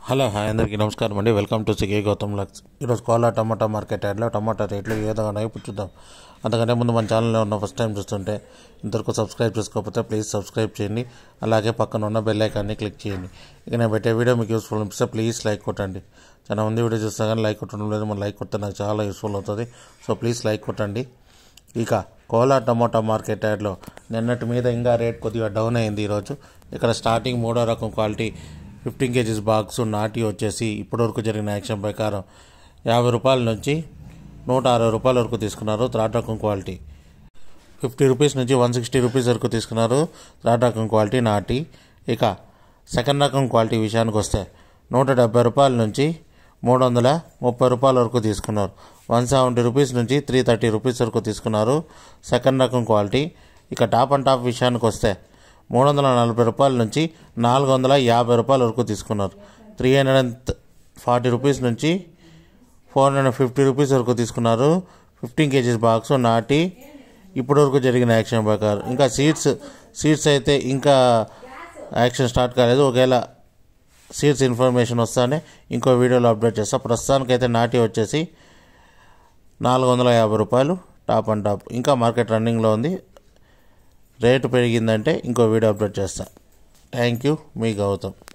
hello hi అందరికీ నమస్కారం అండి వెల్కమ్ టు సికే గౌతమ్ లక్స్ ఈరోజు కోలా టమాటా మార్కెట్ యాడ్లో టమాటా రేట్లు ఏ విధంగా ఉన్నాయో ఇప్పుడు చూద్దాం అంతకంటే ముందు మన ఛానల్లో ఉన్న ఫస్ట్ టైం చూస్తుంటే ఇంతవరకు సబ్స్క్రైబ్ చేసుకోకపోతే ప్లీజ్ సబ్స్క్రైబ్ చేయండి అలాగే పక్కన ఉన్న బెల్ ఐకాన్ని క్లిక్ చేయండి ఇక నేను పెట్టే వీడియో మీకు యూస్ఫుల్ అనిపిస్తే ప్లీజ్ లైక్ కొట్టండి చాలా మంది వీడియో చూస్తా కానీ లైక్ కొట్టడం లేదు మన లైక్ కొడితే నాకు చాలా యూస్ఫుల్ అవుతుంది సో ప్లీజ్ లైక్ కొట్టండి ఇక కోలా టమోటా మార్కెట్ యార్డ్లో నిన్నటి మీద ఇంకా రేట్ కొద్దిగా డౌన్ అయింది ఈరోజు ఇక్కడ స్టార్టింగ్ మూడో రకం క్వాలిటీ ఫిఫ్టీన్ కేజీస్ బాక్స్ నాటి వచ్చేసి ఇప్పటివరకు జరిగిన యాక్షన్ ప్రకారం యాభై రూపాయల నుంచి నూట అరవై రూపాయల వరకు తీసుకున్నారు థర్డ్ రకం క్వాలిటీ ఫిఫ్టీ రూపీస్ నుంచి వన్ సిక్స్టీ రూపీస్ వరకు తీసుకున్నారు థర్డ్ రకం క్వాలిటీ నాటి ఇక సెకండ్ రకం క్వాలిటీ విషయానికి వస్తే నూట డెబ్బై రూపాయల నుంచి మూడు వందల ముప్పై రూపాయల వరకు తీసుకున్నారు వన్ సెవెంటీ రూపీస్ నుంచి త్రీ థర్టీ రూపీస్ వరకు తీసుకున్నారు సెకండ్ రకం క్వాలిటీ ఇక టాప్ అండ్ టాప్ విషయానికి వస్తే మూడు వందల నలభై రూపాయల నుంచి నాలుగు వందల యాభై రూపాయల వరకు తీసుకున్నారు three hundred and forty rupees నుంచి ఫోర్ హండ్రెడ్ ఫిఫ్టీ రూపీస్ వరకు తీసుకున్నారు ఫిఫ్టీన్ కేజీస్ బాక్స్ నాటి ఇప్పటివరకు జరిగిన యాక్షన్ ప్రకారం ఇంకా సీట్స్ సీట్స్ అయితే ఇంకా యాక్షన్ స్టార్ట్ కాలేదు ఒకవేళ సీట్స్ ఇన్ఫర్మేషన్ వస్తానే ఇంకో వీడియోలో అప్డేట్ చేస్తా ప్రస్తుతానికైతే నాటి వచ్చేసి నాలుగు వందల యాభై రూపాయలు టాప్ అండ్ టాప్ ఇంకా మార్కెట్ రన్నింగ్లో ఉంది రేటు పెరిగిందంటే ఇంకో వీడియో అప్డేట్ చేస్తా థ్యాంక్ యూ మీ గౌతమ్